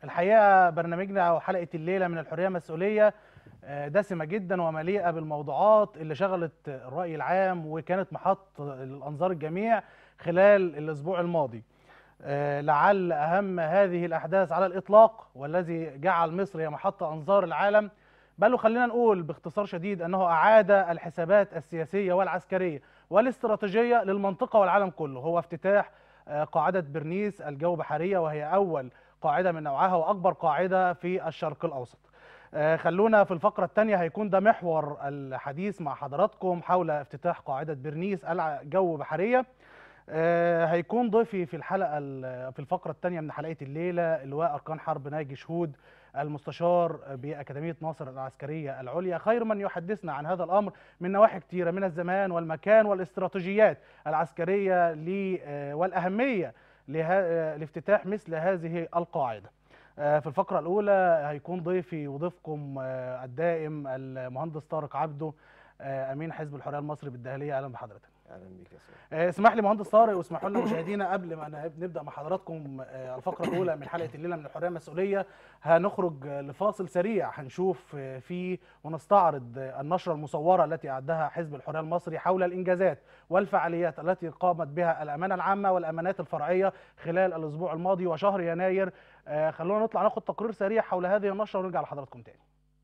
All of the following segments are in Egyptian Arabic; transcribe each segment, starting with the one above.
الحقيقه برنامجنا وحلقه الليله من الحريه مسؤوليه آه، دسمه جدا ومليئه بالموضوعات اللي شغلت الراي العام وكانت محط الانظار الجميع خلال الاسبوع الماضي آه، لعل اهم هذه الاحداث على الاطلاق والذي جعل مصر هي محط انظار العالم بل خلينا نقول باختصار شديد انه اعاد الحسابات السياسيه والعسكريه والاستراتيجيه للمنطقه والعالم كله هو افتتاح آه، قاعده برنيس الجو بحريه وهي اول قاعده من نوعها واكبر قاعده في الشرق الاوسط آه، خلونا في الفقرة الثانية هيكون ده محور الحديث مع حضراتكم حول افتتاح قاعدة برنيس الجو بحرية آه، هيكون ضيفي في الحلقة ال- في الفقرة الثانية من حلقة الليلة لواء أركان حرب ناجي شهود المستشار بأكاديمية ناصر العسكرية العليا خير من يحدثنا عن هذا الأمر من نواحي كثيرة من الزمان والمكان والاستراتيجيات العسكرية ل- آه، والأهمية له- لافتتاح مثل هذه القاعدة آه، في الفقرة الأولى هيكون ضيفي وضيفكم آه، الدائم المهندس طارق عبده آه، أمين حزب الحرية المصري بالدهلية أهلا بحضرتك اهلا بيك يا سيدي آه، اسمح لي مهندس طارق واسمحوا لنا مشاهدينا قبل ما ن- نبدا مع حضراتكم آه، الفقره الاولى من حلقه الليله من الحريه المسؤوليه هنخرج آه، لفاصل سريع هنشوف آه، فيه ونستعرض آه، النشره المصوره التي اعدها حزب الحريه المصري حول الانجازات والفعاليات التي قامت بها الامانه العامه والامانات الفرعيه خلال الاسبوع الماضي وشهر يناير آه، خلونا نطلع ناخد تقرير سريع حول هذه النشره ونرجع لحضراتكم تاني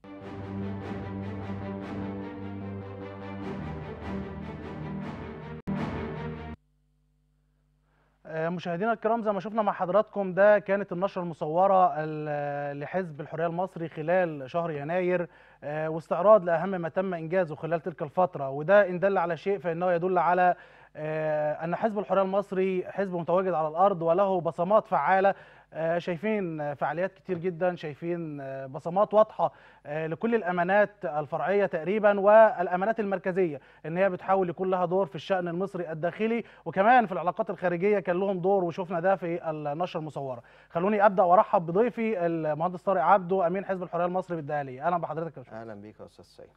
آه، مشاهدينا الكرام زي ما شفنا مع حضراتكم ده كانت النشرة المصورة ال- لحزب الحرية المصري خلال شهر يناير آه، واستعراض لأهم ما تم إنجازه خلال تلك الفترة وده إن دل على شيء فإنه يدل على آه، أن حزب الحرية المصري حزب متواجد على الأرض وله بصمات فعالة آه، شايفين آه، فعاليات كتير جدا شايفين آه، بصمات واضحة آه، لكل الأمانات الفرعية تقريبا والأمانات المركزية ان هي بتحاول يكون لها دور في الشأن المصري الداخلي وكمان في العلاقات الخارجية كان لهم دور وشفنا ده في النشرة المصورة خلوني ابدا وارحب بضيفي المهندس طارق عبده امين حزب الحرية المصري بالدهلية اهلا بحضرتك يا باشمهندس. اهلا بيك يا استاذ سيد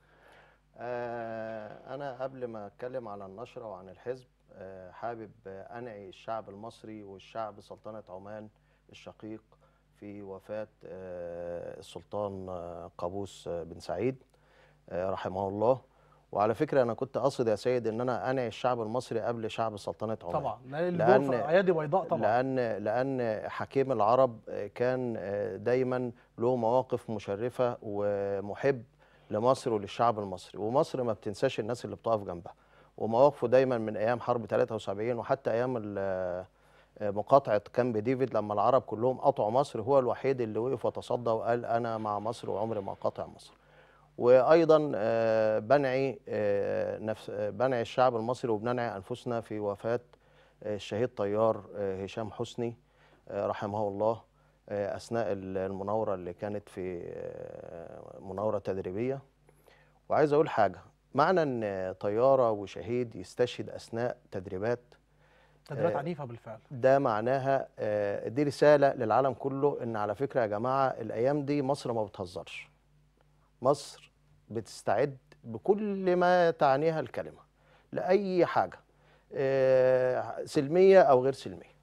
آه انا قبل ما اتكلم على النشره وعن الحزب آه حابب آه انعي الشعب المصري والشعب سلطنه عمان الشقيق في وفاه آه السلطان آه قابوس آه بن سعيد آه رحمه الله وعلى فكره انا كنت قاصد يا سيد ان انا انعي الشعب المصري قبل شعب سلطنه عمان طبعا الدور في لأن- ايادي بيضاء طبعا لان لان حكيم العرب كان دايما له مواقف مشرفه ومحب لمصر وللشعب المصري ومصر ما بتنساش الناس اللي بتقف جنبها ومواقفه دايما من ايام حرب 73 وحتى ايام ال- مقاطعه كامب ديفيد لما العرب كلهم قطعوا مصر هو الوحيد اللي وقف وتصدى وقال انا مع مصر وعمري ما قاطع مصر وايضا آه، بنعي آه، نفس آه، بنعي الشعب المصري وبننعي انفسنا في وفاه آه، الشهيد طيار آه، هشام حسني آه، رحمه الله آه، اثناء ال- المناوره اللي كانت في آه، مناوره تدريبيه وعايز اقول حاجه معنى ان طياره وشهيد يستشهد اثناء تدريبات تدريبات آه، عنيفة بالفعل ده معناها آه، دي رسالة للعالم كله إن على فكرة يا جماعة الأيام دي مصر ما بتهزرش مصر بتستعد بكل ما تعنيها الكلمة لأي حاجة آه، سلمية أو غير سلمية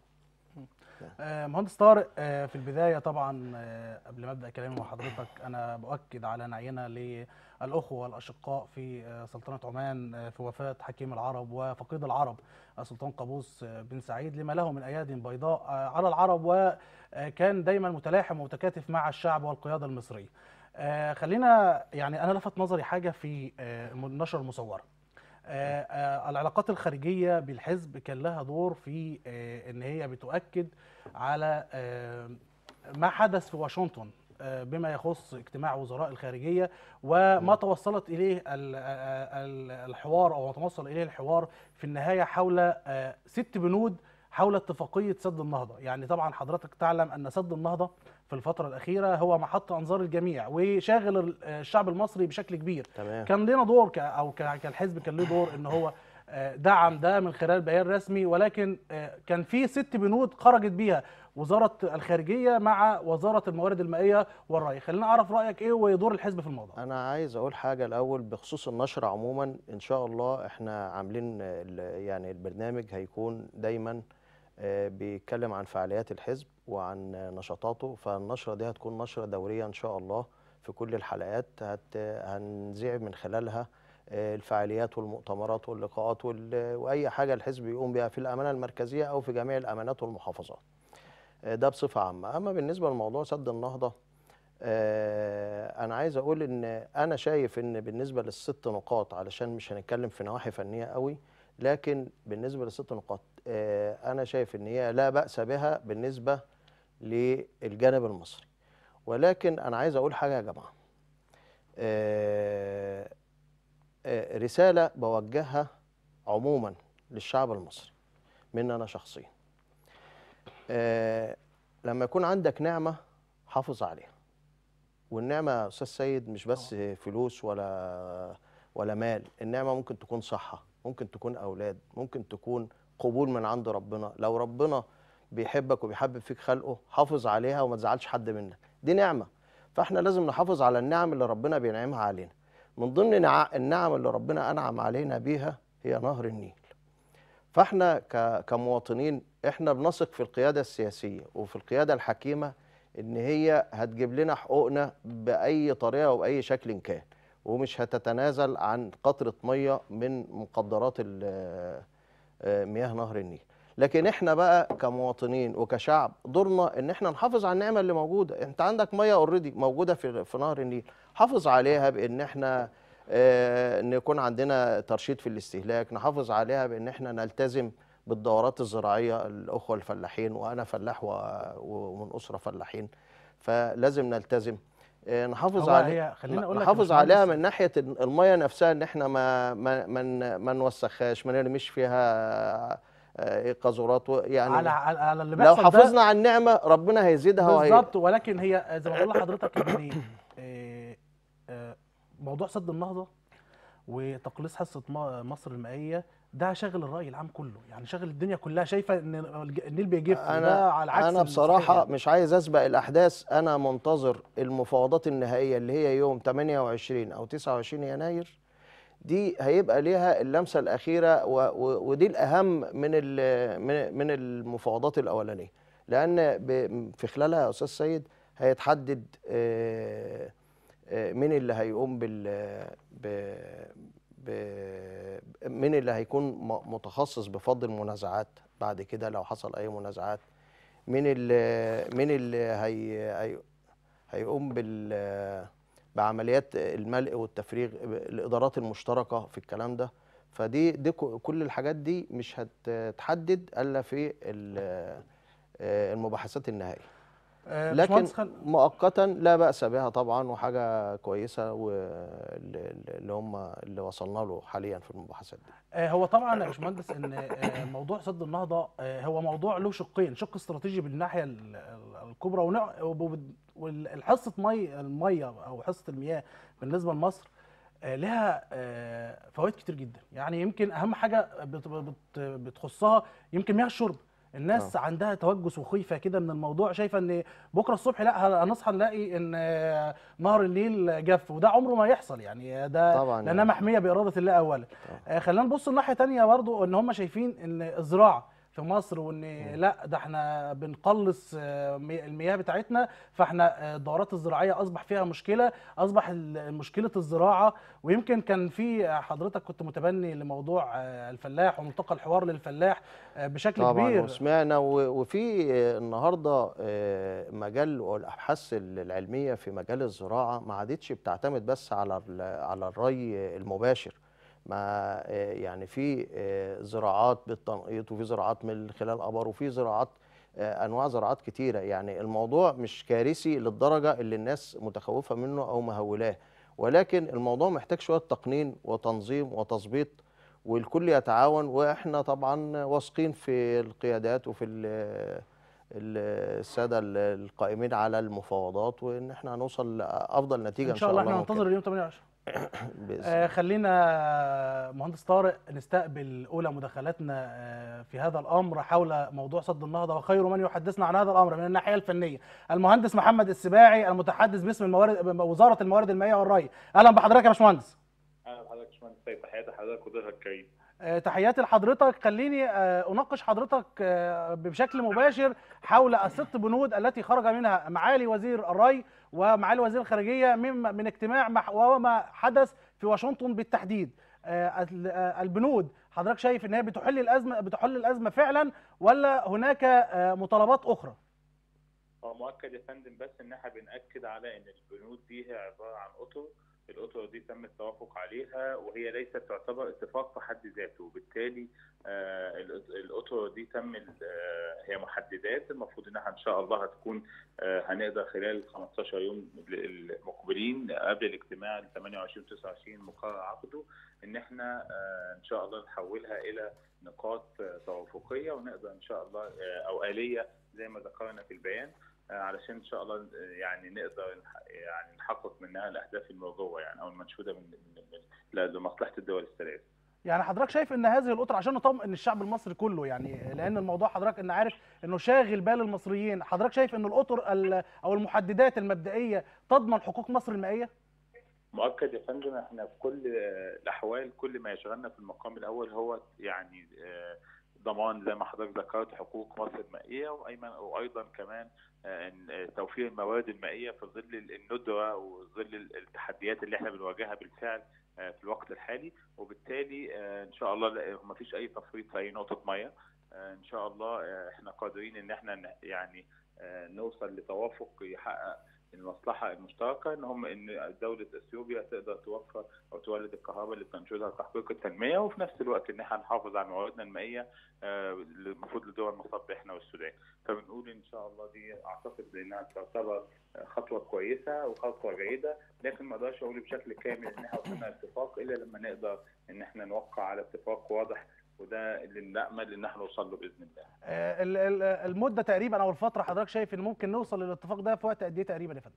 آه، مهندس طارق آه، في البداية طبعا آه، قبل ما أبدأ كلامي مع حضرتك أنا بؤكد على نعينا للأخوة والأشقاء في آه، سلطنة عمان آه، في وفاة حكيم العرب وفقيد العرب السلطان قابوس آه، بن سعيد لما له من أيادي بيضاء آه، على العرب وكان دايما متلاحم ومتكاتف مع الشعب والقيادة المصرية آه، خلينا يعني أنا لفت نظري حاجة في آه، النشرة المصورة آه، آه، العلاقات الخارجية بالحزب كان لها دور في آه، ان هي بتؤكد على آه، ما حدث في واشنطن آه، بما يخص اجتماع وزراء الخارجية وما توصلت إليه ال- ال- الحوار أو ما توصل إليه الحوار في النهاية حول آه، ست بنود حول اتفاقية سد النهضة يعني طبعا حضرتك تعلم أن سد النهضة في الفترة الأخيرة هو محط أنظار الجميع وشاغل ال- الشعب المصري بشكل كبير تمام كان لنا دور ك او ك- كالحزب كان له دور ان هو آه، دعم ده من خلال بيان رسمي ولكن آه، كان في ست بنود خرجت بيها وزاره الخارجيه مع وزاره الموارد المائيه والري خلينا اعرف رايك ايه ودور الحزب في الموضوع أنا عايز أقول حاجة الأول بخصوص النشر عموما إن شاء الله إحنا عاملين ال- يعني البرنامج هيكون دايما آه، بيتكلم عن فعاليات الحزب وعن آه، نشاطاته فالنشرة دي هتكون نشرة دورية إن شاء الله في كل الحلقات هت هنذيع من خلالها آه، الفعاليات والمؤتمرات واللقاءات وال- وأي حاجة الحزب يقوم بها في الأمانة المركزية أو في جميع الأمانات والمحافظات آه، ده بصفة عامة أما بالنسبة لموضوع سد النهضة آه، أنا عايز أقول إن أنا شايف إن بالنسبة للست نقاط علشان مش هنتكلم في نواحي فنية قوي لكن بالنسبة للست نقاط آه، أنا شايف إن هي لا بأس بها بالنسبة للجانب المصري ولكن أنا عايز أقول حاجة يا جماعة آه، آه، رسالة بوجهها عموما للشعب المصري مني أنا شخصيا آه، لما يكون عندك نعمة حافظ عليها والنعمة يا أستاذ سيد مش بس فلوس ولا ولا مال النعمة ممكن تكون صحة ممكن تكون أولاد ممكن تكون قبول من عند ربنا لو ربنا بيحبك وبيحبب فيك خلقه حافظ عليها وما تزعلش حد منك دي نعمة فاحنا لازم نحافظ على النعم اللي ربنا بينعمها علينا من ضمن نع- النعم اللي ربنا أنعم علينا بيها هي نهر النيل فاحنا ك- كمواطنين احنا بنثق في القيادة السياسية وفي القيادة الحكيمة ان هي هتجيب لنا حقوقنا بأي طريقة وبأي شكل كان ومش هتتنازل عن قطرة مية من مقدرات ال- آه، مياه نهر النيل لكن احنا بقى كمواطنين وكشعب دورنا ان احنا نحافظ على النعمه اللي موجوده انت عندك ميه اوريدي موجوده في في نهر النيل حافظ عليها بان احنا آه، ان يكون عندنا ترشيد في الاستهلاك نحافظ عليها بان احنا نلتزم بالدورات الزراعيه الاخوه الفلاحين وانا فلاح و- ومن اسره فلاحين فلازم نلتزم آه، نحافظ هو عليها هي خليني اقول لك يا نحافظ عليها باشمهندس، من ناحيه الميه نفسها ان احنا ما ما ما, ن- ما نوسخهاش ما نرميش فيها آه، إيه قاذورات و- يعني على على على اللي لو بيحصل ده حافظنا على النعمه ربنا هيزيدها وهي بالظبط ولكن هي زي ما بقول لحضرتك ان آه، آه، موضوع سد النهضه وتقليص حصه م- مصر المائيه ده شاغل الراي العام كله يعني شاغل الدنيا كلها شايفه ان الج- النيل بيجف انا وده على عكس انا الصحيح بصراحه يعني. مش عايز اسبق الاحداث انا منتظر المفاوضات النهائيه اللي هي يوم 28 او 29 يناير دي هيبقى ليها اللمسه الاخيره و و ودي الاهم من ال- من من المفاوضات الاولانيه لان ب- في خلالها يا استاذ سيد هيتحدد آه، آه، مين اللي هيقوم بال ب ب- مين اللي هيكون م- متخصص بفض المنازعات بعد كده لو حصل اي منازعات مين اللي مين اللي هي هي هيقوم بال بعمليات الملء والتفريغ الادارات المشتركه في الكلام ده فدي دي ك- كل الحاجات دي مش هتتحدد الا في ال- آه، المباحثات النهائيه آه، لكن باشمهندس خل... مؤقتا لا بأس بها طبعا وحاجة كويسة واللي هم اللي وصلنا له حاليا في المباحثات دي آه، هو طبعا يا باشمهندس ان آه، موضوع سد النهضه آه، هو موضوع له شقين شق استراتيجي بالناحيه ال- ال- الكبرى ونوع- وب- والحصه مي الميه او حصه المياه بالنسبه لمصر آه، لها آه، فوائد كتير جدا يعني يمكن اهم حاجه بت- بت- بتخصها يمكن مياه الشرب الناس عندها توجس وخيفه كده من الموضوع شايفه ان بكره الصبح لا هنصحى نلاقي ان آه، نهر النيل جف وده عمره ما يحصل يعني ده طبعا لانها يعني. محميه باراده الله اولا آه، خلينا نبص الناحيه تانية برضو ان هم شايفين ان الزراعه في مصر وان لا ده احنا بنقلص آه، مي- المياه بتاعتنا فاحنا آه، الدورات الزراعيه اصبح فيها مشكله اصبح ال- مشكله الزراعه ويمكن كان في آه، حضرتك كنت متبني لموضوع آه، الفلاح وملتقى الحوار للفلاح آه، بشكل طبعا كبير وسمعنا و- وفي النهارده آه، مجال والابحاث العلميه في مجال الزراعه ما عادتش بتعتمد بس على ال- على الري المباشر ما آه، يعني في آه، زراعات بالتنقيط وفي زراعات من خلال ابر وفي زراعات آه، انواع زراعات كتيره يعني الموضوع مش كارثي للدرجه اللي الناس متخوفه منه او مهولاه ولكن الموضوع محتاج شويه تقنين وتنظيم وتظبيط والكل يتعاون واحنا طبعا واثقين في القيادات وفي ال- ال- الساده ال- القائمين على المفاوضات وان احنا هنوصل لافضل نتيجه ان شاء الله احنا ممكن. ننتظر اليوم 28 بإذن آه، خلينا مهندس طارق نستقبل اولى مداخلاتنا آه، في هذا الامر حول موضوع سد النهضه وخير من يحدثنا عن هذا الامر من الناحيه الفنيه المهندس محمد السباعي المتحدث باسم الموارد وزاره الموارد المائيه والري اهلا بحضرتك يا باشمهندس اهلا بحضرتك يا باشمهندس سيد تحياتي لحضرتك وضيفك الكريم آه، تحياتي لحضرتك خليني آه، اناقش حضرتك آه، بشكل مباشر حول الست بنود التي خرج منها معالي وزير الري ومعالي وزير الخارجيه من من اجتماع مع- وما حدث في واشنطن بالتحديد آه، ال- آه، البنود حضرتك شايف ان هي بتحل الازمه بتحل الازمه فعلا ولا هناك آه، مطالبات اخرى هو مؤكد يا فندم بس ان احنا بنأكد على ان البنود دي هي عباره عن اطر الاطر دي تم التوافق عليها وهي ليست تعتبر اتفاق في حد ذاته وبالتالي آه، الأط- الاطر دي تم ال- آه، هي محددات المفروض انها ان شاء الله هتكون آه، هنقدر خلال 15 يوم المقبلين قبل الاجتماع ال 28 29 مقرر عقده ان احنا آه، ان شاء الله نحولها الى نقاط آه، توافقيه ونقدر ان شاء الله آه، او اليه زي ما ذكرنا في البيان آه، علشان ان شاء الله آه، يعني نقدر نح- يعني نحقق منها الاهداف المرجوه يعني او المنشوده من من- من- لمصلحه الدول الثلاث. يعني حضرتك شايف ان هذه الاطر عشان نطمئن الشعب المصري كله يعني لان الموضوع حضرتك ان عارف انه شاغل بال المصريين حضرتك شايف ان الاطر ال- او المحددات المبدئيه تضمن حقوق مصر المائيه مؤكد يا فندم احنا في كل آه، الاحوال كل ما يشغلنا في المقام الاول هو يعني آه، ضمان زي ما حضرتك ذكرت حقوق مصر المائيه وايضا وايضا كمان آه، إن- آه، توفير الموارد المائيه في ظل الندره وظل التحديات اللي احنا بنواجهها بالفعل آه، في الوقت الحالي وبالتالي آه، ان شاء الله ما فيش اي تفريط في اي نقطه ميه آه، ان شاء الله آه، احنا قادرين ان احنا ن- يعني آه، نوصل لتوافق يحقق المصلحه المشتركه ان هم ان دوله اثيوبيا تقدر توفر او تولد الكهرباء اللي بتنشدها لتحقيق التنميه وفي نفس الوقت ان احنا نحافظ على مواردنا المائيه آه، المفروض لدول مصب احنا والسودان فبنقول ان شاء الله دي اعتقد انها تعتبر خطوه كويسه وخطوه جيده لكن ما اقدرش اقول بشكل كامل ان احنا وصلنا لاتفاق الا لما نقدر ان احنا نوقع على اتفاق واضح وده اللي نامل ان احنا نوصل له باذن الله. آه، ال- ال- المده تقريبا او الفتره حضرتك شايف ان ممكن نوصل للاتفاق ده في وقت قد ايه تقريبا يا فندم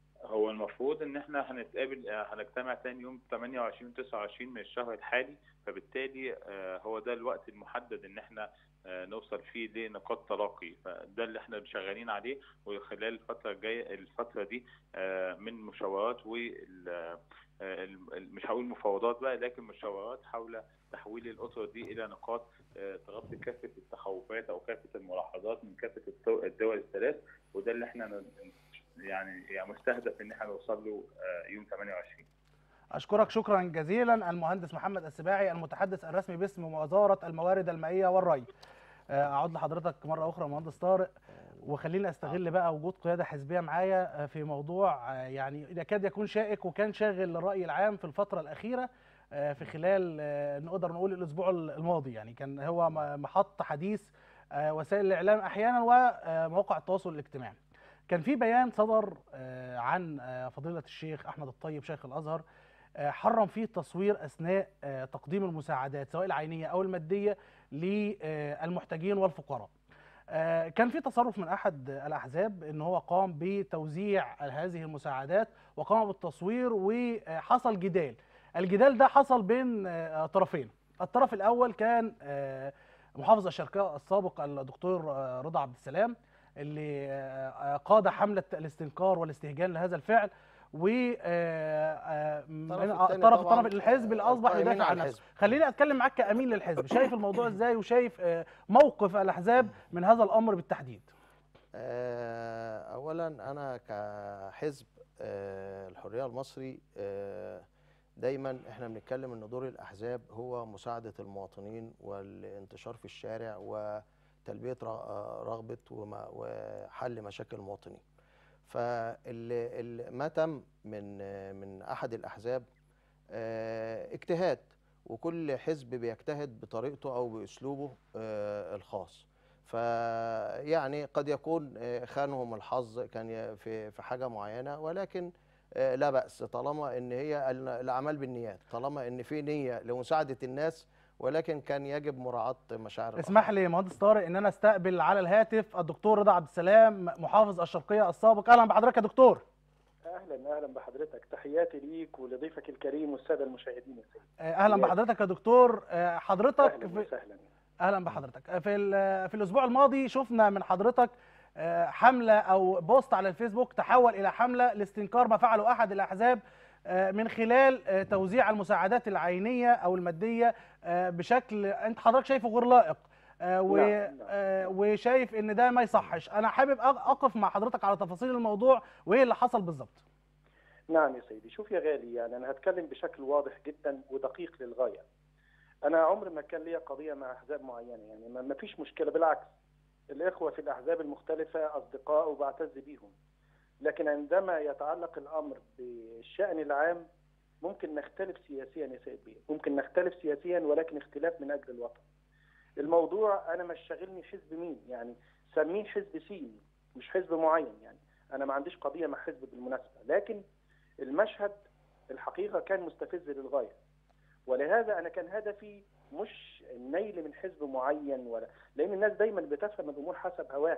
هو المفروض ان احنا هنتقابل آه، هنجتمع تاني يوم 28 29 من الشهر الحالي فبالتالي آه، هو ده الوقت المحدد ان احنا آه، نوصل فيه لنقاط تلاقي فده اللي احنا شغالين عليه وخلال الفتره الجايه الفتره دي آه، من مشاورات وال آه، ال- ال- مش هقول مفاوضات بقى لكن مشاورات حول تحويل الاسر دي الى نقاط آه، تغطي كافه التخوفات او كافه الملاحظات من كافه الدو- الدول الثلاث وده اللي احنا ن- يعني يعني مستهدف ان احنا نوصل له آه، يوم 28 اشكرك شكرا جزيلا المهندس محمد السباعي المتحدث الرسمي باسم وزاره الموارد المائيه والري آه، اعود لحضرتك مره اخرى مهندس طارق وخليني استغل بقى وجود قياده حزبيه معايا آه، في موضوع آه، يعني يكاد يكون شائك وكان شاغل الراي العام في الفتره الاخيره آه، في خلال آه، نقدر نقول الاسبوع الماضي يعني كان هو م- محط حديث آه، وسائل الاعلام احيانا ومواقع التواصل الاجتماعي كان في بيان صدر آه، عن آه، فضيله الشيخ احمد الطيب شيخ الازهر آه، حرم فيه التصوير اثناء آه، تقديم المساعدات سواء العينيه او الماديه للمحتاجين والفقراء. آه، كان في تصرف من احد الاحزاب ان هو قام بتوزيع هذه المساعدات وقام بالتصوير وحصل جدال. الجدال ده حصل بين آه، طرفين. الطرف الاول كان آه، محافظ الشرقيه السابق الدكتور آه، رضا عبد السلام اللي آه، قاد حمله الاستنكار والاستهجان لهذا الفعل و آه، آه، من الطرف التاني طرف طبعاً طرف الحزب اللي اصبح القائمين يدافع على عن نفسه الحزب. خليني اتكلم معاك كامين للحزب شايف الموضوع ازاي وشايف آه، موقف الاحزاب من هذا الامر بالتحديد آه، اولا انا كحزب آه، الحريه المصري آه، دايما احنا بنتكلم ان دور الاحزاب هو مساعده المواطنين والانتشار في الشارع وتلبيه ر- آه، رغبه وما- وحل مشاكل المواطنين فما تم من آه، من احد الاحزاب آه، اجتهاد وكل حزب بيجتهد بطريقته او باسلوبه آه، الخاص فيعني قد يكون آه، خانهم الحظ كان ي- في في حاجه معينه ولكن آه، لا باس طالما ان هي ال- الاعمال بالنيات طالما ان في نيه لمساعده الناس ولكن كان يجب مراعاه مشاعر اسمح لي مهندس طارق ان انا استقبل على الهاتف الدكتور رضا عبد السلام محافظ الشرقيه السابق اهلا بحضرتك يا دكتور اهلا اهلا بحضرتك تحياتي ليك ولضيفك الكريم والساده المشاهدين يا سيدي آه، اهلا بحضرتك يا دكتور آه، حضرتك اهلا في وسهلا اهلا بحضرتك في ال- في الاسبوع الماضي شفنا من حضرتك آه، حمله او بوست على الفيسبوك تحول الى حمله لاستنكار ما فعله احد الاحزاب آه، من خلال آه، توزيع المساعدات العينيه او الماديه آه، بشكل انت حضرتك شايفه غير لائق آه، و- نعم، نعم. آه، وشايف ان ده ما يصحش انا حابب أق- اقف مع حضرتك على تفاصيل الموضوع وايه اللي حصل بالظبط نعم يا سيدي شوف يا غالي يعني أنا هتكلم بشكل واضح جدا ودقيق للغاية أنا عمري ما كان ليا قضية مع أحزاب معينة يعني ما ما فيش مشكلة بالعكس الإخوة في الأحزاب المختلفة أصدقاء وبعتز بيهم لكن عندما يتعلق الأمر بالشأن العام ممكن نختلف سياسيا يا سيد بيه ممكن نختلف سياسيا ولكن اختلاف من أجل الوطن الموضوع أنا مش شاغلني حزب مين يعني سميه حزب سين مش حزب معين يعني أنا ما عنديش قضية مع حزب بالمناسبة لكن المشهد الحقيقة كان مستفز للغاية ولهذا أنا كان هدفي مش النيل من حزب معين ولا لأن الناس دايما بتفهم الأمور حسب هواها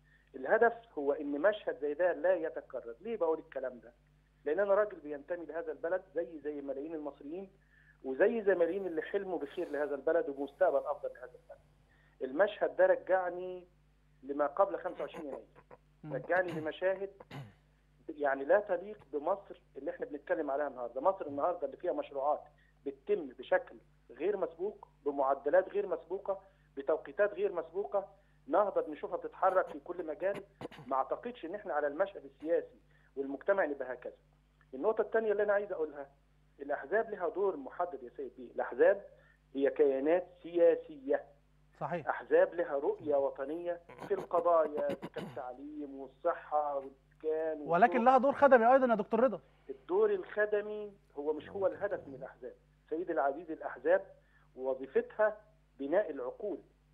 الهدف هو إن مشهد زي ده لا يتكرر ليه بقول الكلام ده لأن أنا راجل بينتمي لهذا البلد زي زي ملايين المصريين وزي زي ملايين اللي حلموا بخير لهذا البلد وبمستقبل أفضل لهذا البلد المشهد ده رجعني لما قبل 25 يناير رجعني لمشاهد يعني لا تليق بمصر اللي احنا بنتكلم عليها النهارده، مصر النهارده اللي فيها مشروعات بتتم بشكل غير مسبوق بمعدلات غير مسبوقه بتوقيتات غير مسبوقه نهضه بنشوفها بتتحرك في كل مجال ما اعتقدش ان احنا على المشهد السياسي والمجتمع نبقى هكذا. النقطه الثانيه اللي انا عايز اقولها الاحزاب لها دور محدد يا سيد بيه، الاحزاب هي كيانات سياسيه صحيح احزاب لها رؤيه وطنيه في القضايا كالتعليم والصحه والاسكان ولكن والطرق. لها دور خدمي ايضا يا دكتور رضا الدور الخدمي هو مش هو الهدف من الاحزاب سيدي العزيز الاحزاب وظيفتها بناء العقول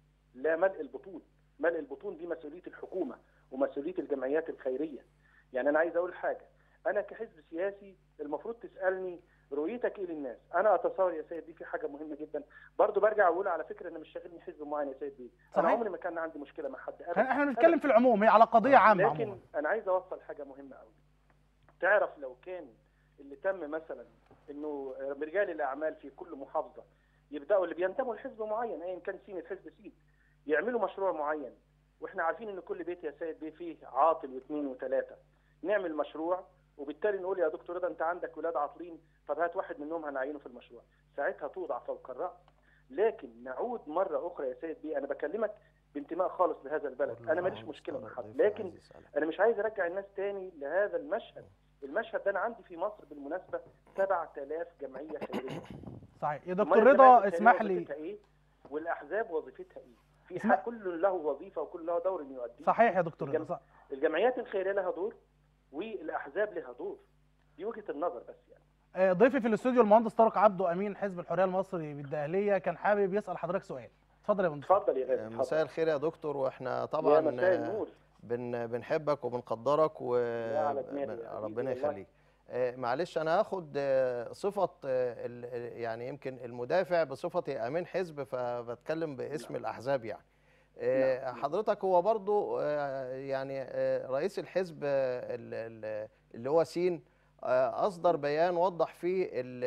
لا ملء البطون ملء البطون دي مسؤوليه الحكومه ومسؤوليه الجمعيات الخيريه يعني انا عايز اقول حاجه انا كحزب سياسي المفروض تسالني رؤيتك ايه للناس انا اتصور يا سيد دي في حاجه مهمه جدا برضو برجع اقول على فكره ان مش شاغلني حزب معين يا سيد دي انا صحيح. عمري ما كان عندي مشكله مع حد ابدا خلينا- احنا بنتكلم في العموم هي على قضيه عامه لكن عموما انا عايز اوصل حاجه مهمه قوي تعرف لو كان اللي تم مثلا انه رجال الاعمال في كل محافظه يبداوا اللي بينتموا لحزب معين ايا كان سين الحزب سين يعملوا مشروع معين واحنا عارفين ان كل بيت يا سيد بيه فيه عاطل واثنين وثلاثه نعمل مشروع وبالتالي نقول يا دكتور رضا انت عندك ولاد عاطلين طب هات واحد منهم هنعينه في المشروع ساعتها توضع فوق الراس لكن نعود مره اخرى يا سيد بيه انا بكلمك بانتماء خالص لهذا البلد انا ماليش مشكله مع حد لكن انا مش عايز ارجع الناس تاني لهذا المشهد المشهد ده انا عندي في مصر بالمناسبه 7000 جمعيه خيريه صحيح يا أمال دكتور الجمعيات رضا الخيرية اسمح لي وظيفتها ايه والاحزاب وظيفتها ايه في اسمح- حق كل له وظيفه وكل له دور يؤديه صحيح يا دكتور رضا الجم- صح. الجمعيات الخيريه لها دور والاحزاب لها دور دي وجهه النظر بس يعني آه، ضيفي في الاستوديو المهندس طارق عبده امين حزب الحريه المصري بالدقهليه كان حابب يسال حضرتك سؤال اتفضل يا مهندس اتفضل يا غالي مساء اتفضل الخير يا دكتور واحنا يا طبعا مساء النور بن بنحبك وبنقدرك على دماغي يا حبيبي وربنا والله. يخليك آه، معلش انا هاخد آه، صفه آه، ال- ال- يعني يمكن المدافع بصفتي امين حزب فبتكلم باسم الاحزاب يعني آه، نعم. حضرتك هو برضو آه، يعني آه، رئيس الحزب آه، ال- ال- اللي هو سين آه، اصدر بيان وضح فيه ال-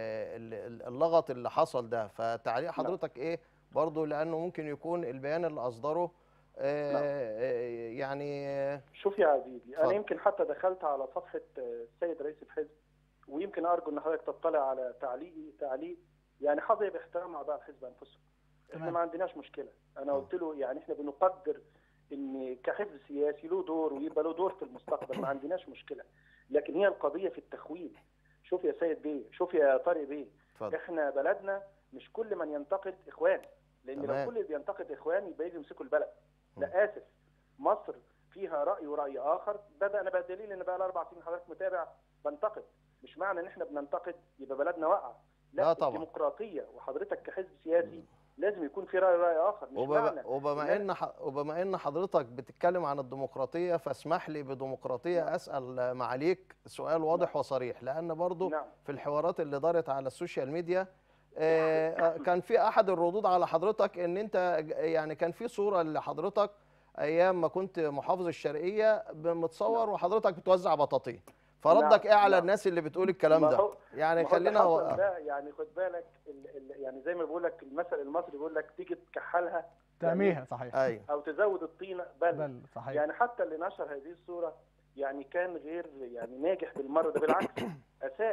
ال- اللغط اللي حصل ده فتعليق حضرتك ايه برضو لانه ممكن يكون البيان اللي اصدره آه، نعم. آه، يعني آه، شوف يا عزيزي اتفضل. انا يمكن حتى دخلت على صفحه آه، السيد رئيس الحزب ويمكن ارجو ان حضرتك تطلع على تعليقي تعليق يعني حظي باحترام اعضاء الحزب انفسهم احنا تمام. ما عندناش مشكله انا قلت له يعني احنا بنقدر ان كحزب سياسي له دور ويبقى له دور في المستقبل ما عندناش مشكله لكن هي القضيه في التخوين شوف يا سيد بيه شوف يا طارق بيه اتفضل احنا بلدنا مش كل من ينتقد اخوان لان تمام. لو كل اللي بينتقد اخوان يبقى يجي يمسكوا البلد م. لا اسف مصر فيها راي وراي اخر ده, ده انا بقى دليل ان بقى لي اربع سنين حضرتك متابع بنتقد مش معنى ان احنا بننتقد يبقى بلدنا واقعه لا, لا طبعا. الديمقراطيه وحضرتك كحزب سياسي لازم يكون في راي راي اخر مش وبما, معنى وبما ان ح- وبما ان حضرتك بتتكلم عن الديمقراطيه فاسمح لي بديمقراطيه اسال معاليك سؤال واضح وصريح لان برضو نعم في الحوارات اللي دارت على السوشيال ميديا آه، آه، كان في احد الردود على حضرتك ان انت ج- يعني كان في صوره لحضرتك ايام ما كنت محافظ الشرقيه متصور وحضرتك بتوزع بطاطين فردك نعم، ايه على نعم. الناس اللي بتقول الكلام ما ده هو- يعني ما هو اللي خلينا حصل هو- ده يعني خد بالك ال ال يعني زي ما بيقول لك المثل المصري بيقول لك تيجي تكحلها تأميها صحيح ايوه او تزود الطينه بل بل صحيح يعني حتى اللي نشر هذه الصورة يعني كان غير يعني ناجح بالمرة ده بالعكس أساء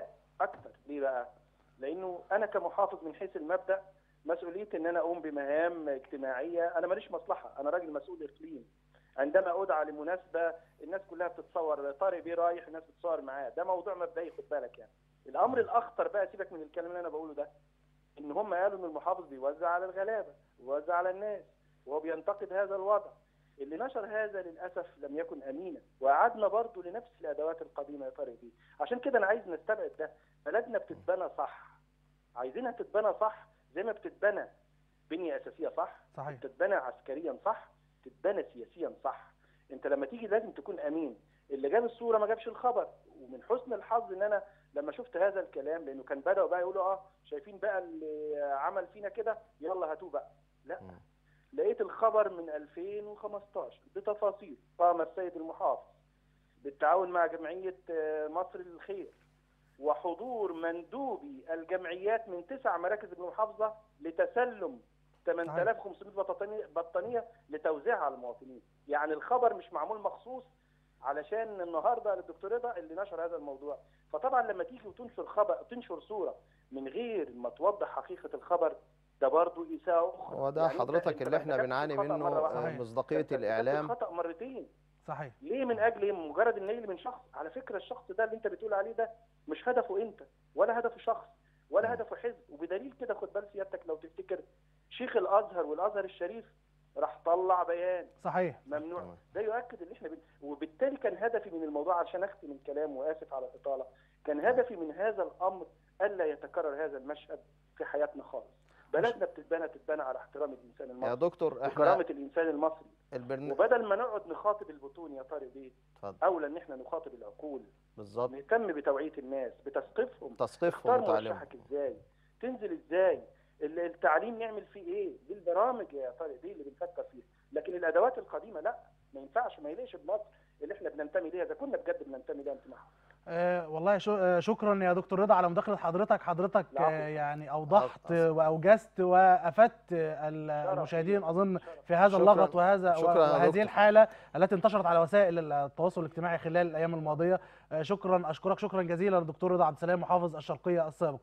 اكتر ليه بقى لانه انا كمحافظ من حيث المبدا مسؤوليتي ان انا اقوم بمهام اجتماعيه انا ماليش مصلحه انا راجل مسؤول اقليم عندما ادعى لمناسبه الناس كلها بتتصور طارق بيه رايح الناس بتتصور معاه ده موضوع مبدئي خد بالك يعني الامر الاخطر بقى سيبك من الكلام اللي انا بقوله ده ان هم قالوا ان المحافظ بيوزع على الغلابه ويوزع على الناس وهو بينتقد هذا الوضع اللي نشر هذا للاسف لم يكن امينا وقعدنا برضه لنفس الادوات القديمه يا طارق بيه عشان كده انا عايز نستبعد ده بلدنا بتتبنى صح عايزينها تتبنى صح زي ما بتتبنى بنيه اساسيه صح صحيح تتبنى عسكريا صح تتبنى سياسيا صح انت لما تيجي لازم تكون امين اللي جاب الصوره ما جابش الخبر ومن حسن الحظ ان انا لما شفت هذا الكلام لانه كان بداوا بقى يقولوا اه شايفين بقى اللي عمل فينا كده يلا هاتوه بقى لا مم. لقيت الخبر من 2015 بتفاصيل قام السيد المحافظ بالتعاون مع جمعيه آه، مصر للخير وحضور مندوبي الجمعيات من تسع مراكز المحافظه لتسلم 8500 بطانيه بطانيه لتوزيعها على المواطنين يعني الخبر مش معمول مخصوص علشان النهارده للدكتور رضا اللي نشر هذا الموضوع فطبعا لما تيجي وتنشر خبر تنشر صوره من غير ما توضح حقيقه الخبر ده برضه اساءه اخرى هو ده يعني أنت- حضرتك أنت اللي ما احنا ارتكبتش بنعاني الخطأ منه مرة واحدة. آه، صحيح. مصداقيه أنت ارتكبت الاعلام الخطا مرتين صحيح ليه من اجل ايه مجرد النيل من شخص على فكره الشخص ده اللي انت بتقول عليه ده مش هدفه انت ولا هدفه شخص ولا هدفه حزب وبدليل كده خد بال سيادتك لو تفتكر شيخ الازهر والازهر الشريف راح طلع بيان صحيح ممنوع تمام. ده يؤكد ان احنا بن... وبالتالي كان هدفي من الموضوع عشان اختم الكلام واسف على الاطاله كان هدفي من هذا الامر الا يتكرر هذا المشهد في حياتنا خالص بلدنا بتتبنى تتبنى على احترام الانسان يا المصري دكتور احنا وكرامه الانسان المصري البرن... وبدل ما نقعد نخاطب البطون يا طارق بيه اتفضل. اولى ان احنا نخاطب العقول بالظبط نهتم بتوعيه الناس بتثقيفهم تثقيفهم اختار وتعليمهم مرشحك ازاي تنزل ازاي ال- التعليم نعمل فيه ايه دي البرامج يا طارق دي اللي بنفكر فيها لكن الادوات القديمه لا ما ينفعش ما يليقش بمصر اللي احنا بننتمي ليها اذا كنا بجد بننتمي ليها انتماء آه والله شو آه شكرا يا دكتور رضا على مداخله حضرتك حضرتك العفو. آه يعني اوضحت عفو. واوجزت وافدت آه، المشاهدين اظن في هذا شكراً. اللغط وهذا شكراً يا وهذه دكتور. الحاله التي انتشرت على وسائل التواصل الاجتماعي خلال الايام الماضيه آه شكرا اشكرك شكرا جزيلا للدكتور رضا عبد السلام محافظ الشرقيه السابق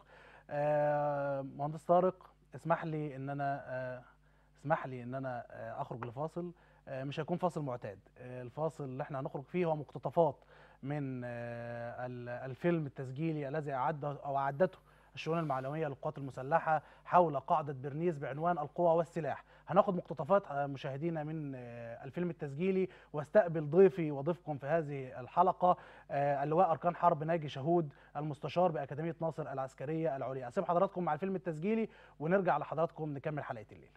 آه مهندس طارق اسمح لي ان انا آه اسمح لي ان انا آه اخرج لفاصل آه مش هيكون فاصل معتاد آه الفاصل اللي احنا هنخرج فيه هو مقتطفات من آه، ال- الفيلم التسجيلي الذي أعده أو أعدته الشؤون المعنوية للقوات المسلحة حول قاعدة برنيس بعنوان القوى والسلاح هناخد مقتطفات آه، مشاهدينا من آه، الفيلم التسجيلي واستقبل ضيفي وضيفكم في هذه الحلقة آه، اللواء أركان حرب ناجي شهود المستشار بأكاديمية ناصر العسكرية العليا أسيب حضراتكم مع الفيلم التسجيلي ونرجع لحضراتكم نكمل حلقة الليل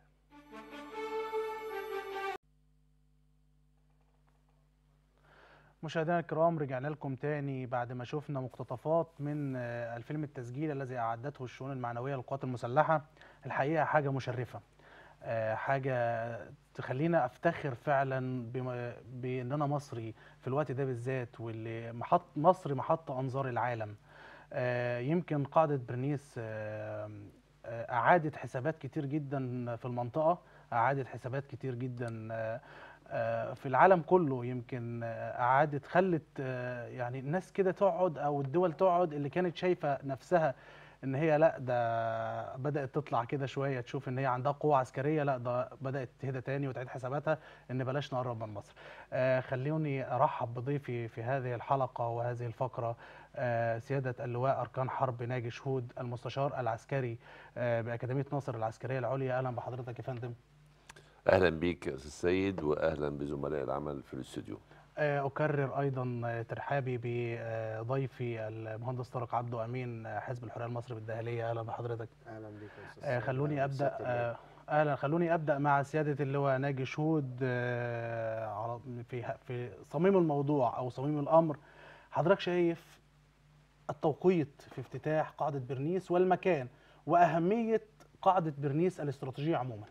مشاهدينا الكرام رجعنا لكم تاني بعد ما شفنا مقتطفات من آه، الفيلم التسجيلي الذي أعدته الشؤون المعنوية للقوات المسلحة الحقيقة حاجة مشرفة آه، حاجة تخلينا أفتخر فعلا بما- بأن أنا مصري في الوقت ده بالذات واللي محط مصر محط أنظار العالم آه، يمكن قاعدة برنيس آه، آه، أعادت حسابات كتير جدا في المنطقة أعادت حسابات كتير جدا آه، آه، في العالم كله يمكن آه، أعادت خلت آه، يعني الناس كده تقعد أو الدول تقعد اللي كانت شايفة نفسها ان هي لا ده بدات تطلع كده شويه تشوف ان هي عندها قوه عسكريه لا ده بدات تهدى تاني وتعيد حساباتها ان بلاش نقرب من مصر. آه خلوني ارحب بضيفي في هذه الحلقه وهذه الفقره آه سياده اللواء اركان حرب ناجي شهود المستشار العسكري آه باكاديميه ناصر العسكريه العليا اهلا بحضرتك يا فندم. اهلا بيك يا استاذ سيد واهلا بزملاء العمل في الاستوديو آه، أكرر أيضا آه، ترحابي بضيفي المهندس طارق عبده أمين آه، حزب الحرية المصري بالدهلية أهلا بحضرتك اهلا بيك يا استاذ آه، سيد. خلوني أهلاً ابدا بسيادة اللواء. آه، اهلا خلوني ابدا مع سياده اللواء ناجي شهود آه، على- في في صميم الموضوع او صميم الامر حضرتك شايف التوقيت في افتتاح قاعده برنيس والمكان واهميه قاعده برنيس الاستراتيجيه عموما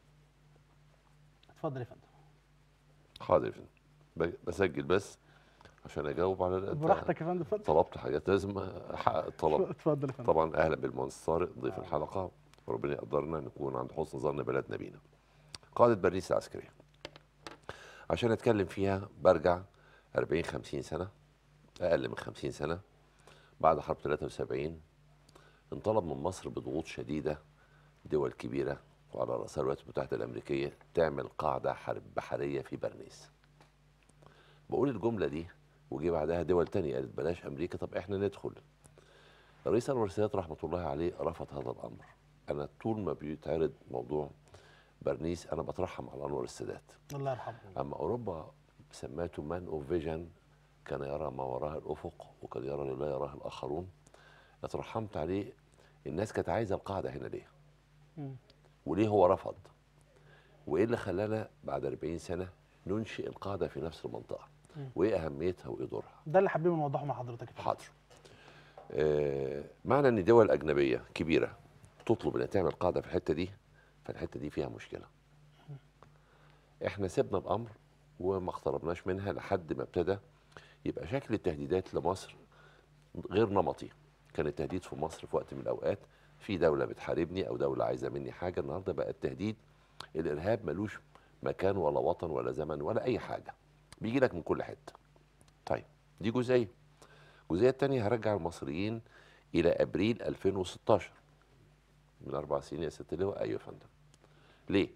اتفضل يا فندم حاضر يا فندم. ب- بسجل بس عشان اجاوب على ال- براحتك يا فندم اتفضل طلبت حاجات لازم احقق الطلب اتفضل يا فندم طبعا اهلا بالمهندس طارق ضيف الحلقه وربنا يقدرنا نكون عند حسن ظن بلدنا بينا قاعده باريس العسكريه عشان اتكلم فيها برجع 40 50 سنه اقل من 50 سنه بعد حرب 73 انطلب من مصر بضغوط شديده دول كبيره وعلى راسها الولايات المتحده الامريكيه تعمل قاعده حرب بحريه في برنيس. بقول الجمله دي وجي بعدها دول تانية قالت بلاش امريكا طب احنا ندخل. الرئيس انور السادات رحمه الله عليه رفض هذا الامر. انا طول ما بيتعرض موضوع برنيس انا بترحم على انور السادات. الله يرحمه اما اوروبا سماته مان اوف فيجن كان يرى ما وراء الافق وكان يرى اللي لا يراه الاخرون اترحمت عليه الناس كانت عايزه القاعده هنا ليه مم. وليه هو رفض وايه اللي خلانا بعد 40 سنه ننشئ القاعده في نفس المنطقه مم. وايه اهميتها وايه دورها ده اللي حابين نوضحه مع حضرتك يا فندم. حاضر آه معنى ان دول اجنبيه كبيره تطلب انها تعمل قاعده في الحته دي فالحته دي فيها مشكله احنا سيبنا الامر وما اقتربناش منها لحد ما ابتدى يبقى شكل التهديدات لمصر غير نمطي كان التهديد في مصر في وقت من الاوقات في دوله بتحاربني او دوله عايزه مني حاجه النهارده بقى التهديد الارهاب ملوش مكان ولا وطن ولا زمن ولا اي حاجه بيجي لك من كل حته طيب دي جزئيه الجزئيه الثانيه هرجع المصريين الى ابريل 2016 من اربع سنين يا ست لواء ايوه يا فندم ليه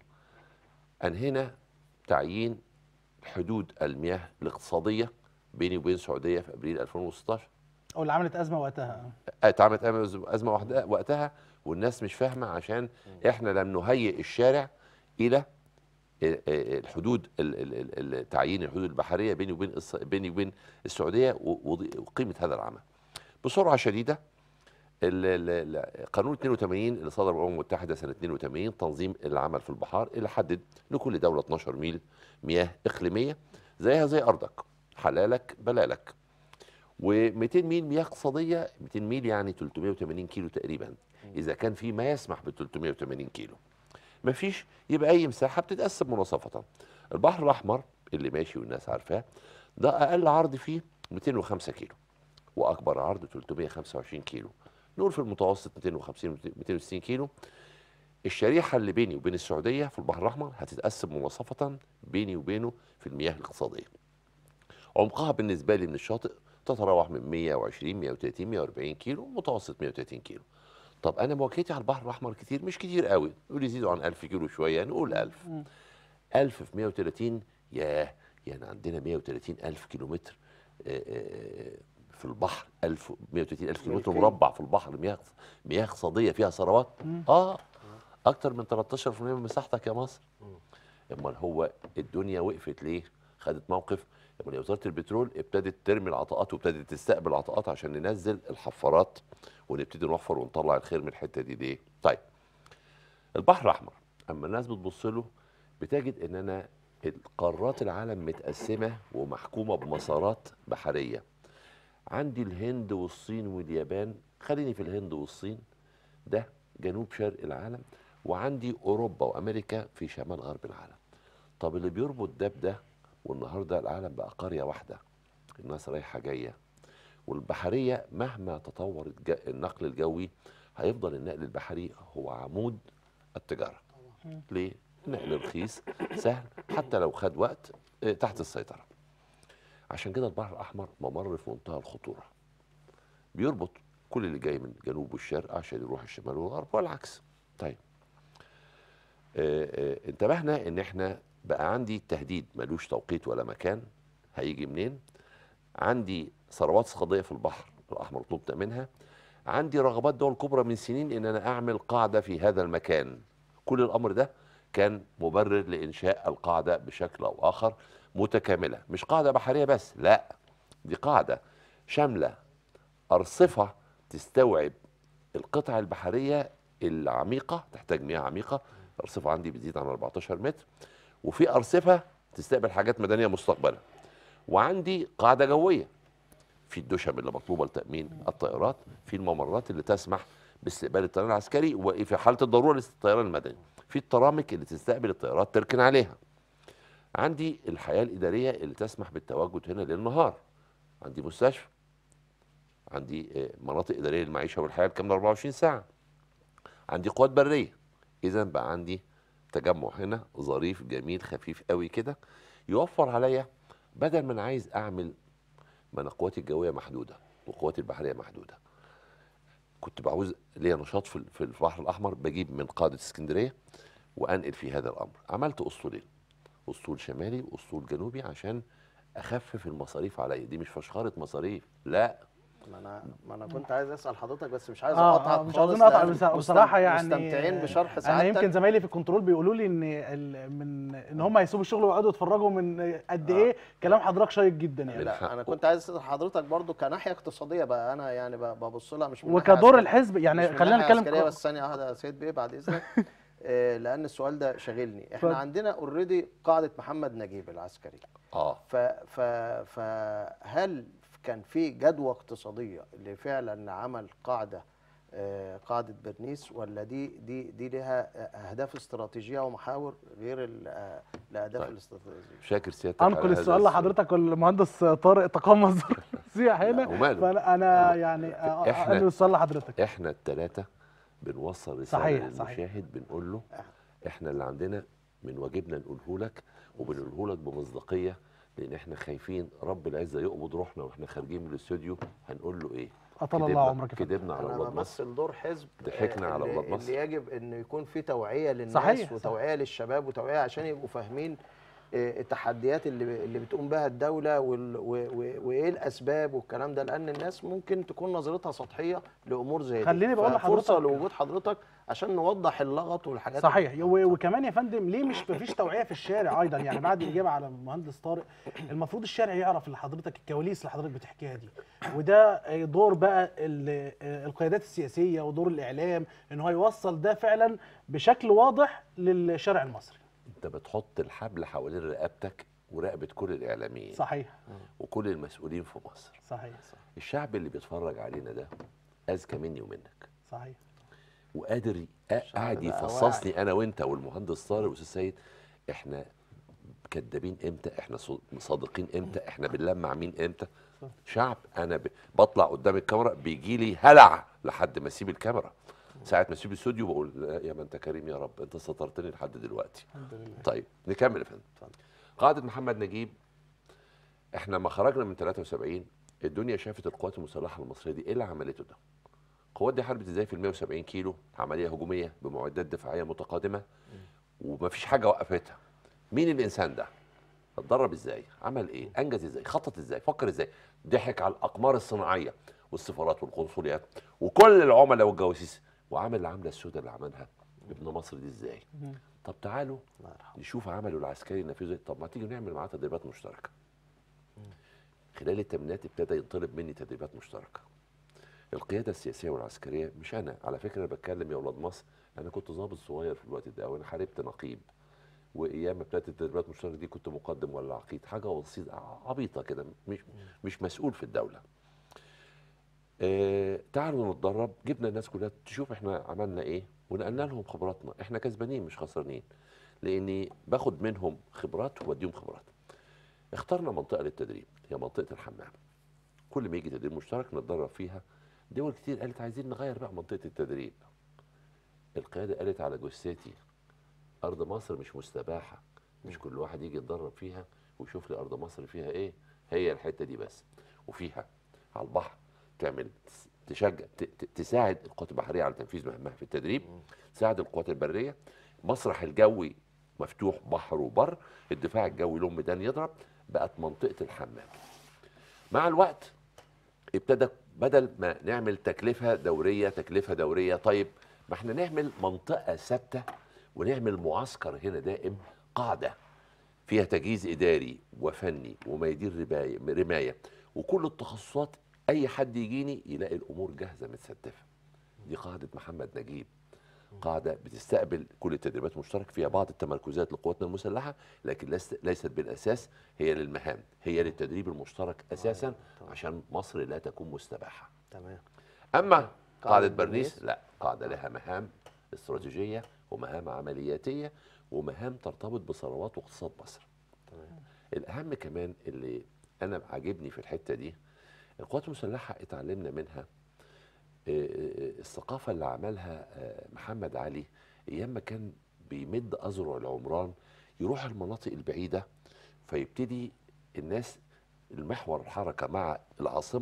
انهينا تعيين حدود المياه الاقتصاديه بيني وبين السعوديه في ابريل 2016 او اللي عملت ازمه وقتها اتعملت أزمة- ازمه واحده وقتها والناس مش فاهمه عشان احنا لم نهيئ الشارع الى ال- ال- الحدود ال- ال- ال- ال- تعيين الحدود البحريه بيني وبين الص- بيني وبين السعوديه و- وض- وقيمه هذا العمل. بسرعه شديده ال- ال- ال- قانون 82 اللي صدر من الامم المتحده سنه 82 تنظيم العمل في البحار اللي حدد لكل دوله 12 ميل مياه اقليميه زيها زي ارضك حلالك بلالك و200 ميل مياه اقتصاديه 200 ميل يعني 380 كيلو تقريبا اذا كان في ما يسمح بال 380 كيلو مفيش يبقى اي مساحه بتتقسم مناصفه البحر الاحمر اللي ماشي والناس عارفاه ده اقل عرض فيه 205 كيلو واكبر عرض 325 كيلو نقول في المتوسط 250 260 كيلو الشريحه اللي بيني وبين السعوديه في البحر الاحمر هتتقسم مناصفه بيني وبينه في المياه الاقتصاديه عمقها بالنسبه لي من الشاطئ تتراوح من 120 130 140 كيلو متوسط 130 كيلو طب انا مواجهتي على البحر الاحمر كتير مش كتير قوي نقول يزيدوا عن 1000 كيلو شويه نقول 1000 مم. 1000 في 130 ياه يعني عندنا 130 ألف كيلومتر آه، آه، في البحر 1000 130 ألف كيلومتر ملكية. مربع في البحر مياه مياه اقتصادية فيها ثروات مم. اه أكتر من 13% من مساحتك يا مصر امال هو الدنيا وقفت ليه؟ خدت موقف لما وزاره البترول ابتدت ترمي العطاءات وابتدت تستقبل عطاءات عشان ننزل الحفارات ونبتدي نوفر ونطلع الخير من الحته دي ليه؟ طيب البحر الاحمر اما الناس بتبص له بتجد ان انا قارات العالم متقسمه ومحكومه بمسارات بحريه عندي الهند والصين واليابان خليني في الهند والصين ده جنوب شرق العالم وعندي اوروبا وامريكا في شمال غرب العالم طب اللي بيربط ده بده والنهارده العالم بقى قريه واحده الناس رايحه جايه والبحريه مهما تطور الج- النقل الجوي هيفضل النقل البحري هو عمود التجاره ليه نقل رخيص سهل حتى لو خد وقت آه، تحت السيطره عشان كده البحر الاحمر ممر في منتهى الخطوره بيربط كل اللي جاي من الجنوب والشرق عشان يروح الشمال والغرب والعكس طيب آه، آه، انتبهنا ان احنا بقى عندي تهديد ملوش توقيت ولا مكان هيجي منين عندي ثروات صخريه في البحر الاحمر طلبت منها عندي رغبات دول كبرى من سنين ان انا اعمل قاعده في هذا المكان كل الامر ده كان مبرر لانشاء القاعده بشكل او اخر متكامله مش قاعده بحريه بس لا دي قاعده شامله ارصفه تستوعب القطع البحريه العميقه تحتاج مياه عميقه الارصفه عندي بتزيد عن 14 متر وفي ارصفه تستقبل حاجات مدنيه مستقبلا وعندي قاعده جويه في الدشم اللي مطلوبه لتامين الطائرات في الممرات اللي تسمح باستقبال الطيران العسكري وفي حاله الضروره للطيران المدني في الترامك اللي تستقبل الطيارات تركن عليها عندي الحياه الاداريه اللي تسمح بالتواجد هنا للنهار عندي مستشفى عندي آه، مناطق اداريه للمعيشه والحياه الكامله 24 ساعه عندي قوات بريه اذا بقى عندي تجمع هنا ظريف جميل خفيف قوي كده يوفر عليا بدل ما انا عايز اعمل ما انا قواتي الجويه محدوده وقواتي البحريه محدوده كنت بعوز ليا نشاط في في البحر الاحمر بجيب من قاده اسكندريه وانقل في هذا الامر عملت اسطولين اسطول شمالي واسطول جنوبي عشان اخفف المصاريف عليا دي مش فشخره مصاريف لا ما انا ما انا كنت عايز اسال حضرتك بس مش عايز آه، اقطعك آه، مش خالص عاوزين نقطع لأن بس- مستم- بصراحه يعني مستمتعين بشرح انا سعادتك يمكن زمايلي في الكنترول بيقولوا لي ان ال- من ان هم هيسيبوا الشغل ويقعدوا يتفرجوا من قد ايه كلام حضرتك شيق جدا يعني من لا حقه. انا كنت عايز اسال حضرتك برضو كناحيه اقتصاديه بقى انا يعني ب- ببص لها مش من ناحية وكدور عسكرية. الحزب مش يعني من خلينا ناحية نتكلم عسكرية ك- بس ثانيه واحده يا سيد بيه بعد اذنك آه، لان السؤال ده شاغلني احنا اتفضل. عندنا اوريدي قاعده محمد نجيب العسكري اه ف ف فهل كان في جدوى اقتصاديه لفعلا عمل قاعده آه، قاعده برنيس ولا دي دي دي لها اهداف استراتيجيه ومحاور غير ال- آه، الاهداف طيب. الاستراتيجيه شاكر سيادتك على انقل هذا السؤال لحضرتك المهندس طارق تقمص رأسي هنا وماله؟ فانا انا يعني إحنا- انقل السؤال لحضرتك احنا الثلاثه بنوصل رساله صحيح، صحيح. للمشاهد بنقول له احنا اللي عندنا من واجبنا نقوله لك وبنقوله لك بمصداقيه لان احنا خايفين رب العزه يقبض روحنا واحنا خارجين من الاستوديو هنقول له ايه اطال الله كدبنا- عمرك يا فندم. كدبنا على انا اولاد مصر بمثل دور حزب ضحكنا آه، على اللي- أولاد مصر. اللي يجب انه يكون في توعيه للناس صحيح، صح. وتوعيه للشباب وتوعيه عشان يبقوا فاهمين آه، التحديات اللي اللي بتقوم بها الدوله وال- و- و- وايه الاسباب والكلام ده لان الناس ممكن تكون نظرتها سطحيه لامور زي دي خليني بقول فرصه لحضرتك- لوجود حضرتك عشان نوضح اللغط والحاجات صحيح اللي- و- وكمان يا فندم ليه مش مفيش توعيه في الشارع ايضا يعني بعد الاجابه على المهندس طارق المفروض الشارع يعرف اللي حضرتك الكواليس اللي حضرتك بتحكيها دي وده دور بقى ال- القيادات السياسيه ودور الاعلام ان هو يوصل ده فعلا بشكل واضح للشارع المصري انت بتحط الحبل حوالين رقبتك ورقبه كل الاعلاميين صحيح وكل المسؤولين في مصر صحيح الشعب اللي بيتفرج علينا ده اذكى مني ومنك صحيح وقادر ي- قاعد بقى يفصصني انا وانت والمهندس طارق والاستاذ سيد احنا كدابين امتى احنا صو- صادقين امتى احنا بنلمع مين امتى صح. شعب انا ب... بطلع قدام الكاميرا بيجي لي هلع لحد ما اسيب الكاميرا ساعه ما اسيب الاستوديو بقول لا يا ما انت كريم يا رب انت سترتني لحد دلوقتي الحمد لله طيب نكمل يا فندم قاعده محمد نجيب احنا لما خرجنا من 73 الدنيا شافت القوات المسلحه المصريه دي ايه اللي عملته ده القوات دي حاربت ازاي في ال 170 كيلو عمليه هجوميه بمعدات دفاعيه متقدمه ومفيش حاجه وقفتها مين الانسان ده اتدرب ازاي عمل ايه انجز ازاي خطط ازاي فكر ازاي ضحك على الاقمار الصناعيه والسفارات والقنصليات وكل العملاء والجواسيس وعمل العمله السوداء اللي عملها ابن مصر دي ازاي طب تعالوا الله يرحمه. نشوف عمله العسكري نفذه طب ما تيجي نعمل معاه تدريبات مشتركه خلال الثمانينات ابتدى ينطلب مني تدريبات مشتركه القياده السياسيه والعسكريه مش انا على فكره انا بتكلم يا اولاد مصر انا كنت ضابط صغير في الوقت ده وانا حاربت نقيب وايام ما ابتدت التدريبات المشتركه دي كنت مقدم ولا عقيد حاجه بسيطه عبيطه كده مش مش مسؤول في الدوله آه تعالوا نتدرب جبنا الناس كلها تشوف احنا عملنا ايه ونقلنا لهم خبراتنا احنا كسبانين مش خسرانين لاني باخد منهم خبرات واديهم خبرات اخترنا منطقه للتدريب هي منطقه الحمام كل ما يجي تدريب مشترك نتدرب فيها دول كتير قالت عايزين نغير بقى منطقه التدريب القياده قالت على جثتي ارض مصر مش مستباحه مش كل واحد يجي يتدرب فيها ويشوف لي ارض مصر فيها ايه هي الحته دي بس وفيها على البحر تعمل تشجع ت- ت- تساعد القوات البحريه على تنفيذ مهامها في التدريب تساعد القوات البريه مسرح الجوي مفتوح بحر وبر الدفاع الجوي له ميدان يضرب بقت منطقه الحمام مع الوقت ابتدى بدل ما نعمل تكلفه دوريه تكلفه دوريه طيب ما احنا نعمل منطقه ثابته ونعمل معسكر هنا دائم قاعده فيها تجهيز اداري وفني وميادين رمايه رمايه وكل التخصصات اي حد يجيني يلاقي الامور جاهزه متستفه دي قاعده محمد نجيب قاعده بتستقبل كل التدريبات المشترك فيها بعض التمركزات لقواتنا المسلحه لكن ليست ليست بالاساس هي للمهام هي للتدريب المشترك اساسا عشان مصر لا تكون مستباحه تمام اما قاعده قاعدة برنيس برنيس؟ لا قاعده لها مهام استراتيجيه ومهام عملياتيه ومهام ترتبط بثروات واقتصاد مصر تمام الاهم كمان اللي انا عاجبني في الحته دي القوات المسلحه اتعلمنا منها آه، آه، الثقافه اللي عملها آه، محمد علي ايام ما كان بيمد اذرع العمران يروح المناطق البعيده فيبتدي الناس المحور الحركه مع العاصمه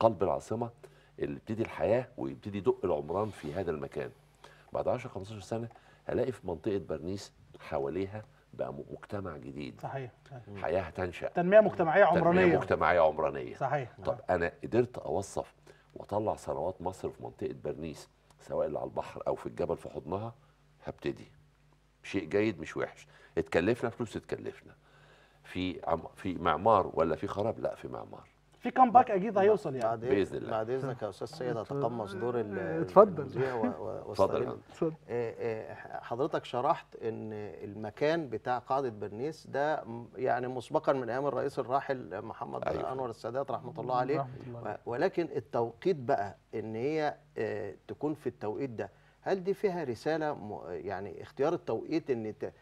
قلب العاصمه اللي يبتدي الحياه ويبتدي يدق العمران في هذا المكان بعد 10 15 سنه هلاقي في منطقه برنيس حواليها بقى م- مجتمع جديد صحيح صحيح. حياه هتنشا تنميه مجتمعيه تنميه عمرانيه مجتمعيه عمرانيه صحيح طب انا قدرت اوصف واطلع ثروات مصر في منطقه برنيس سواء اللي على البحر او في الجبل في حضنها هبتدي شيء جيد مش وحش اتكلفنا فلوس اتكلفنا في عم في معمار ولا في خراب لا في معمار في كامباك اكيد هيوصل يعني بعد بإذن الله. بعد اذنك يا استاذ سيد هتقمص دور ال- اتفضل. المذيع و- و- اتفضل يا واستغل فندم. آه، آه، حضرتك شرحت ان المكان بتاع قاعده برنيس ده م- يعني مسبقا من ايام الرئيس الراحل محمد أيوة. انور السادات رحمه الله عليه رحمة الله عليه. و- ولكن التوقيت بقى ان هي آه، تكون في التوقيت ده هل دي فيها رساله م- يعني اختيار التوقيت ان ت- آه،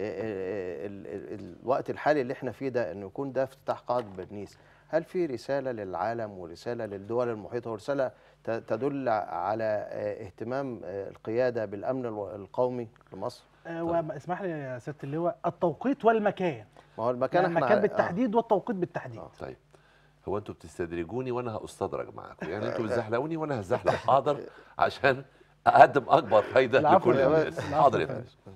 آه، ال- ال- الوقت الحالي اللي احنا فيه ده انه يكون ده افتتاح قاعده برنيس هل في رساله للعالم ورساله للدول المحيطه ورساله ت- تدل على آه، اهتمام آه، القياده بالامن الو- القومي لمصر؟ آه، واسمح لي يا سياده اللواء التوقيت والمكان ما هو المكان يعني احنا المكان آه، بالتحديد والتوقيت بالتحديد آه. طيب هو انتوا بتستدرجوني وانا هاستدرج معاكم يعني انتوا بتزحلقوني وانا هزحلق حاضر عشان اقدم اكبر فايده العفو لكل يا الناس باشا، العفو حاضر يا يا فندم باشا.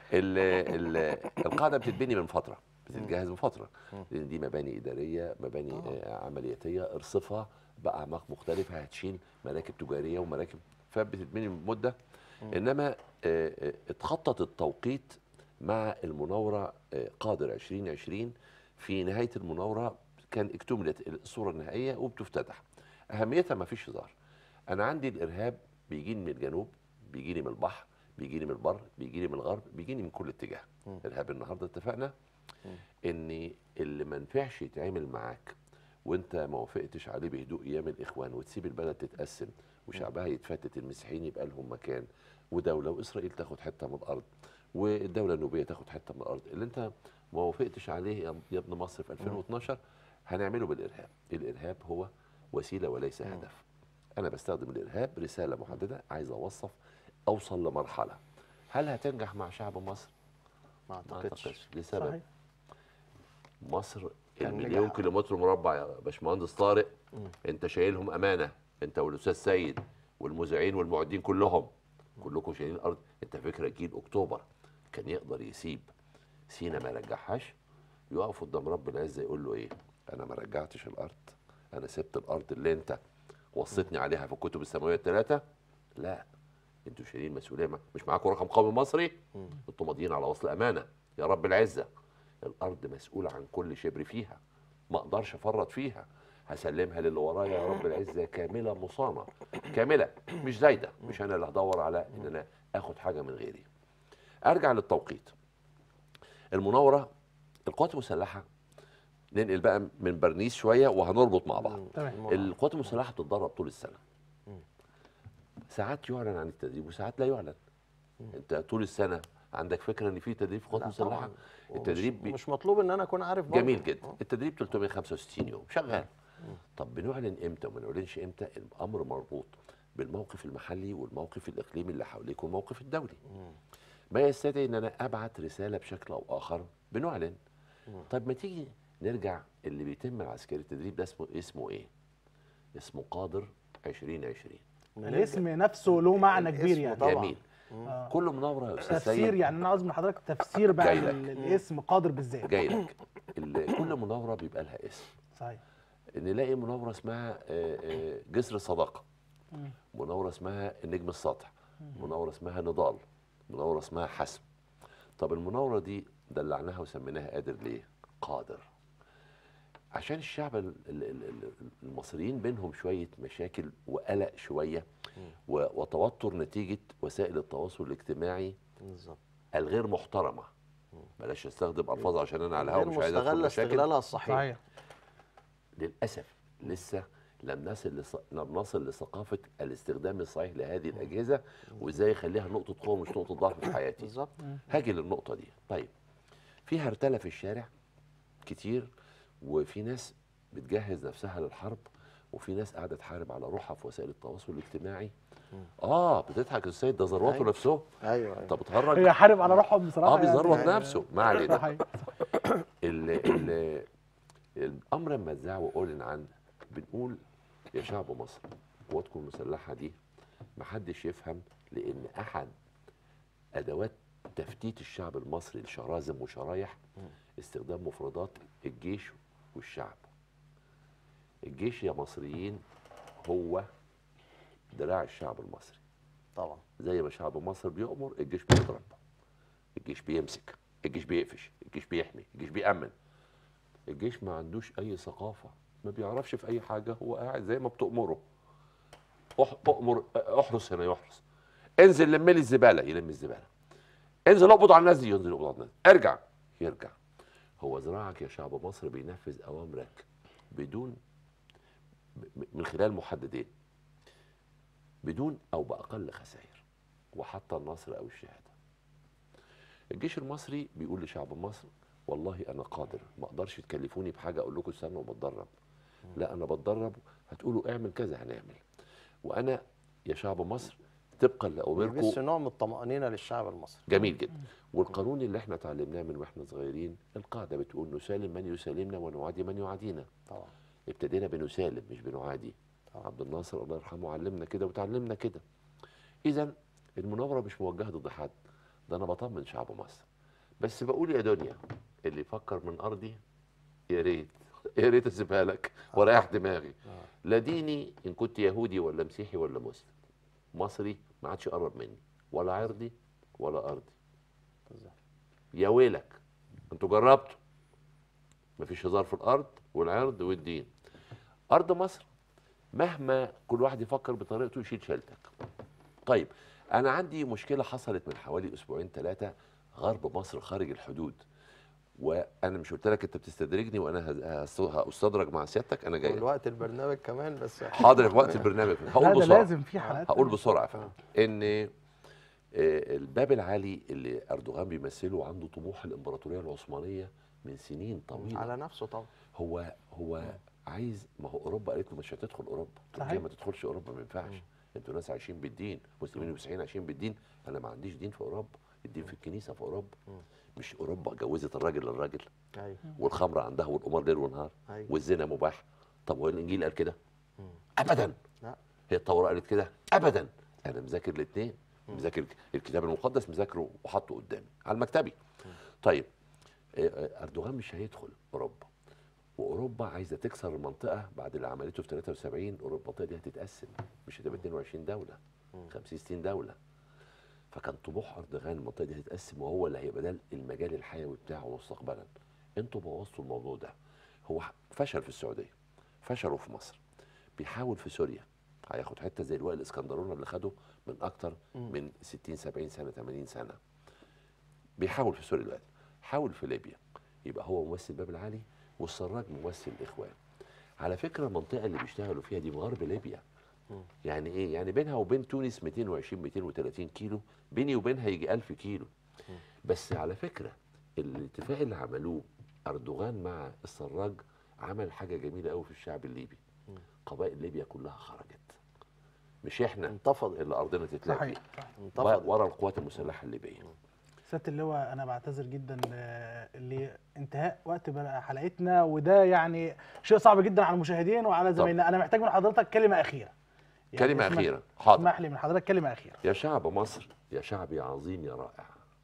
ال- ال- القاعده بتتبني من فتره بتتجهز من فتره لان دي مباني اداريه مباني آه، عملياتيه ارصفها باعماق مختلفه هتشيل مراكب تجاريه ومراكب فبتتبني من مده انما آه، آه، اتخطط التوقيت مع المناوره آه، قادر 2020 في نهايه المناوره كان اكتملت الصوره النهائيه وبتفتتح اهميتها ما فيش هزار انا عندي الارهاب بيجيني من الجنوب بيجيني من البحر بيجيني من البر بيجيني من الغرب بيجيني من كل اتجاه ارهاب النهارده اتفقنا ان اللي ما نفعش يتعامل معاك وانت ما وافقتش عليه بهدوء ايام الاخوان وتسيب البلد تتقسم وشعبها يتفتت المسيحيين يبقى لهم مكان ودوله واسرائيل تاخد حته من الارض والدوله النوبيه تاخد حته من الارض اللي انت ما وافقتش عليه يا يا ابن مصر في 2012 هنعمله بالارهاب الارهاب هو وسيله وليس هدف انا بستخدم الارهاب رساله محدده عايز اوصف اوصل لمرحله هل هتنجح مع شعب مصر ما ما اعتقدش اعتقدش لسبب صحيح مصر كان المليون نجح. كيلومتر مربع يا باشمهندس طارق انت شايلهم امانه انت والاستاذ سيد والمذيعين والمعدين كلهم كلكم شايلين الارض انت فكره جيل اكتوبر كان يقدر يسيب سينا ما رجعهاش يقف قدام رب العزه يقول له ايه انا ما رجعتش الارض انا سبت الارض اللي انت وصيتني عليها في الكتب السماويه الثلاثه لا انتوا شايلين مسؤوليه ما- مش معاكم رقم قومي مصري انتوا ماضيين على وصل امانه يا رب العزه الارض مسؤوله عن كل شبر فيها ما اقدرش افرط فيها هسلمها للي ورايا يا رب العزه كامله مصانه كامله مش زايده مش انا اللي هدور على ان انا اخد حاجه من غيري ارجع للتوقيت المناوره القوات المسلحه ننقل بقى من برنيس شويه وهنربط مع بعض تمام القوات المسلحه بتتدرب طول السنه ساعات يعلن عن التدريب وساعات لا يعلن انت طول السنه عندك فكره ان في تدريب في القوات لا المسلحه طبعاً. التدريب ومش- بي... مش مطلوب ان انا اكون عارف برضه. جميل جدا آه. التدريب 365 يوم شغال طب بنعلن امتى وما نعلنش امتى الامر مربوط بالموقف المحلي والموقف الاقليمي اللي حواليك والموقف الدولي ما يستدعي ان انا ابعت رساله بشكل او اخر بنعلن طب ما تيجي نرجع اللي بيتم العسكري التدريب ده اسمه اسمه ايه اسمه قادر 2020 الاسم نفسه له معنى كبير الاسم يعني طبعاً. جميل آه. كل مناوره يا استاذ تفسير سيد يعني انا عاوز من حضرتك تفسير بقى جاي لك. ال- الاسم قادر بالذات جاي لك ال- كل مناوره بيبقى لها اسم صحيح نلاقي مناوره اسمها آه، آه، جسر الصداقه مم. مناوره اسمها النجم الساطع مناوره اسمها نضال مناوره اسمها حسم طب المناوره دي دلعناها وسميناها قادر ليه قادر عشان الشعب ال- ال- ال- ال- المصريين بينهم شويه مشاكل وقلق شويه و- وتوتر نتيجه وسائل التواصل الاجتماعي بالظبط الغير محترمه بلاش استخدم الفاظ عشان انا على الهوا غير مش عايز ادخل مستغله مشاكل استغلالها الصحيح صحيح للاسف لسه لم نصل لص... لم نصل لثقافه الاستخدام الصحيح لهذه الاجهزه وازاي اخليها نقطه قوه مش نقطه ضعف في حياتي بالظبط هاجي للنقطه دي طيب في هرتله في الشارع كتير وفي ناس بتجهز نفسها للحرب وفي ناس قاعده تحارب على روحها في وسائل التواصل الاجتماي اه بتضحك السيد ده ذروته أيوة. نفسه ايوه ايوه طب بتهرج هي حارب على روحهم بصراحه اه بيزروت يعني. نفسه ما علينا صحيح ال ال الامر لما اتذاع واعلن عن بنقول يا شعب مصر قواتكم المسلحه دي محدش يفهم لان احد ادوات تفتيت الشعب المصري لشرازم وشرايح استخدام مفردات الجيش والشعب الجيش يا مصريين هو دراع الشعب المصري طبعا زي ما شعب مصر بيؤمر الجيش بيضرب الجيش بيمسك الجيش بيقفش الجيش بيحمي الجيش بيأمن الجيش ما عندوش اي ثقافة ما بيعرفش في اي حاجة هو قاعد زي ما بتأمره أح- أؤمر احرس هنا يحرس انزل لم لي الزبالة يلم الزبالة انزل اقبض على الناس دي ينزل يقبض على الناس ارجع يرجع هو ذراعك يا شعب مصر بينفذ اوامرك بدون ب- من خلال محددين بدون او باقل خسائر وحتى النصر او الشهاده. الجيش المصري بيقول لشعب مصر والله انا قادر ما اقدرش تكلفوني بحاجه اقول لكم استنوا بتدرب. لا انا بتدرب هتقولوا اعمل كذا هنعمل. وانا يا شعب مصر طبقا بس لاوامركم نوع من الطمأنينة للشعب المصري جميل جدا والقانون اللي احنا اتعلمناه من واحنا صغيرين القاعده بتقول نسالم من يسالمنا ونعادي من يعادينا. طبعا ابتدينا بنسالم مش بنعادي طبعا. عبد الناصر الله يرحمه علمنا كده وتعلمنا كده اذا المناوره مش موجهه ضد حد ده انا بطمن شعب مصر بس بقول يا دنيا اللي يفكر من ارضي يا ريت يا ريت اسيبها لك واريح دماغي لا ديني ان كنت يهودي ولا مسيحي ولا مسلم مصري ما عادش يقرب مني ولا عرضي ولا ارضي بالظبط. يا ويلك انتوا جربتوا مفيش هزار في الارض والعرض والدين ارض مصر مهما كل واحد يفكر بطريقته يشيل شيلتك طيب انا عندي مشكله حصلت من حوالي اسبوعين ثلاثه غرب مصر خارج الحدود وانا مش قلت لك انت بتستدرجني وانا هز- هستدرج مع سيادتك انا جاي والوقت البرنامج كمان بس حاضر في وقت البرنامج هقول لا ده بسرعه لازم في حلقات هقول تانية. بسرعه فهم. ان آه، الباب العالي اللي اردوغان بيمثله عنده طموح الامبراطوريه العثمانيه من سنين طويله على نفسه طبعا هو هو عايز ما هو اوروبا قالت له مش هتدخل اوروبا تركيا صحيح. ما تدخلش اوروبا ما ينفعش انتوا ناس عايشين بالدين مسلمين ومسيحيين عايشين بالدين انا ما عنديش دين في اوروبا الدين في الكنيسه في اوروبا مش اوروبا جوزت الراجل للراجل ايوه والخمر عندها والقمار ليل ونهار أيوة. والزنا مباح طب هو الانجيل قال كده ابدا لا هي التوراة قالت كده ابدا انا مذاكر الاثنين مذاكر الكتاب المقدس مذاكره وحاطه قدامي على مكتبي طيب آه، آه، اردوغان مش هيدخل اوروبا واوروبا عايزه تكسر المنطقه بعد اللي عملته في 73 أوروبا المنطقه دي هتتقسم مش هتبقى 22 دوله 50 60 دوله فكان طموح اردوغان المنطقه دي هتتقسم وهو اللي هيبقى ده المجال الحيوي بتاعه مستقبلا انتوا بوظتوا الموضوع ده هو فشل في السعوديه فشلوا في مصر بيحاول في سوريا هياخد حته زي الوائل الاسكندرونه اللي خده من اكتر من 60 70 سنه 80 سنه بيحاول في سوريا دلوقتي حاول في ليبيا يبقى هو ممثل باب العالي والسراج ممثل الاخوان على فكره المنطقه اللي بيشتغلوا فيها دي غرب ليبيا يعني ايه يعني بينها وبين تونس 220 230 كيلو بيني وبينها يجي 1000 كيلو بس على فكره الاتفاق اللي عملوه اردوغان مع السراج عمل حاجه جميله قوي في الشعب الليبي قبائل ليبيا كلها خرجت مش احنا انتفض اللي ارضنا تتلاقي صحيح صحيح. انتفض ورا القوات المسلحه الليبيه سياده اللواء انا بعتذر جدا ل- لانتهاء وقت بقى حلقتنا وده يعني شيء صعب جدا على المشاهدين وعلى زمايلنا انا محتاج من حضرتك كلمه اخيره يعني كلمه اسمح- اخيره حاضر اسمح لي من حضرتك كلمه اخيره يا شعب مصر يا شعب يا عظيم يا رائع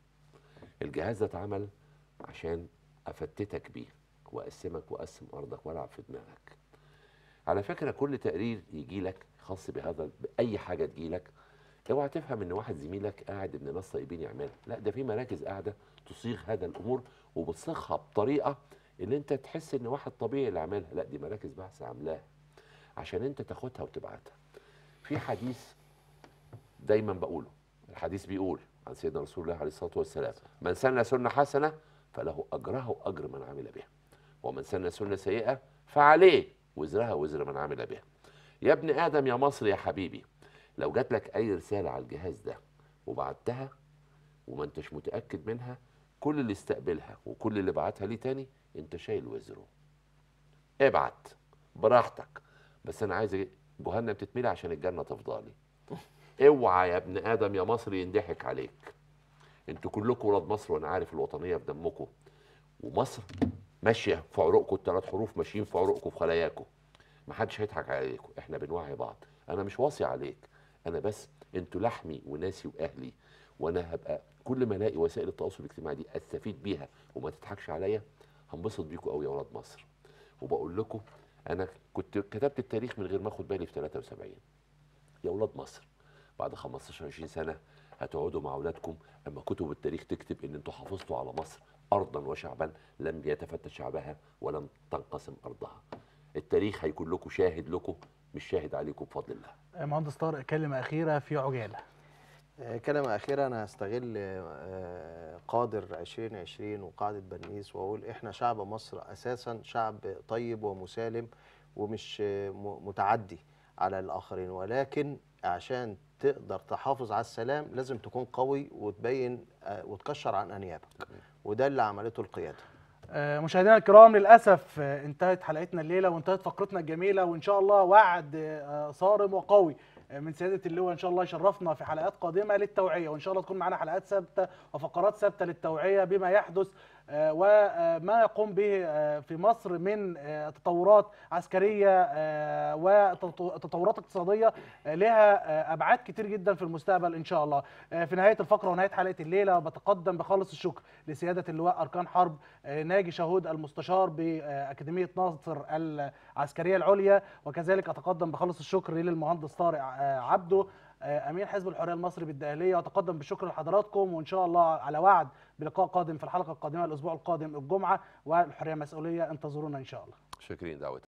الجهاز ده اتعمل عشان افتتك بيه واقسمك واقسم ارضك والعب في دماغك على فكره كل تقرير يجي لك خاص بهذا باي حاجه تجي لك اوعى تفهم ان واحد زميلك قاعد ابن ناس طيبين يعملها لا ده في مراكز قاعده تصيغ هذا الامور وبتصيغها بطريقه اللي انت تحس ان واحد طبيعي اللي عاملها لا دي مراكز بحث عاملاها عشان انت تاخدها وتبعتها في حديث دايما بقوله الحديث بيقول عن سيدنا رسول الله عليه الصلاه والسلام من سن سنه حسنه فله اجرها واجر من عمل بها ومن سن سنه سيئه فعليه وزرها وزر من عمل بها يا ابن ادم يا مصر يا حبيبي لو جات لك اي رساله على الجهاز ده وبعتها وما انتش متاكد منها كل اللي استقبلها وكل اللي بعتها ليه تاني انت شايل وزره ابعت براحتك بس انا عايز جهنم تتملي عشان الجنه تفضلي اوعى يا ابن ادم يا مصر يندحك عليك انتوا كلكم ولاد مصر وانا عارف الوطنيه في دمكم ومصر ماشيه في عروقكم الثلاث حروف ماشيين في عروقكم في خلاياكم ما حدش هيضحك عليكم احنا بنوعي بعض انا مش واصي عليك انا بس انتوا لحمي وناسي واهلي وانا هبقى كل ما الاقي وسائل التواصل الاجتماعي دي استفيد بيها وما تضحكش عليا هنبسط بيكم قوي يا اولاد مصر وبقول لكم انا كنت كتبت التاريخ من غير ما اخد بالي في 73 يا اولاد مصر بعد 15 20 سنه هتقعدوا مع اولادكم اما كتب التاريخ تكتب ان انتوا حافظتوا على مصر ارضا وشعبا لم يتفتت شعبها ولم تنقسم ارضها التاريخ هيكون لكم شاهد لكم مش شاهد عليكم بفضل الله مهندس طارق كلمه اخيره في عجاله آه، كلمة أخيرة أنا هستغل آه، قادر 2020 وقاعدة بنيس وأقول إحنا شعب مصر أساسا شعب طيب ومسالم ومش آه، م- متعدي على الآخرين ولكن عشان تقدر تحافظ على السلام لازم تكون قوي وتبين آه، وتكشر عن أنيابك وده اللي عملته القيادة آه، مشاهدينا الكرام للاسف آه، انتهت حلقتنا الليله وانتهت فقرتنا الجميله وان شاء الله وعد آه، صارم وقوي آه، من سياده اللواء ان شاء الله يشرفنا في حلقات قادمه للتوعيه وان شاء الله تكون معنا حلقات ثابته وفقرات ثابته للتوعيه بما يحدث آه، وما يقوم به آه، في مصر من آه، تطورات عسكريه آه، وتطورات اقتصاديه آه، لها آه، ابعاد كتير جدا في المستقبل ان شاء الله آه، في نهايه الفقره ونهايه حلقه الليله بتقدم بخالص الشكر لسياده اللواء اركان حرب آه، ناجي شهود المستشار باكاديميه ناصر العسكريه العليا وكذلك اتقدم بخالص الشكر للمهندس طارق آه، عبده آه، امين حزب الحريه المصري بالدقهليه واتقدم بالشكر لحضراتكم وان شاء الله على وعد بلقاء قادم في الحلقه القادمه الاسبوع القادم الجمعه والحريه مسؤوليه انتظرونا ان شاء الله شاكرين دعوتك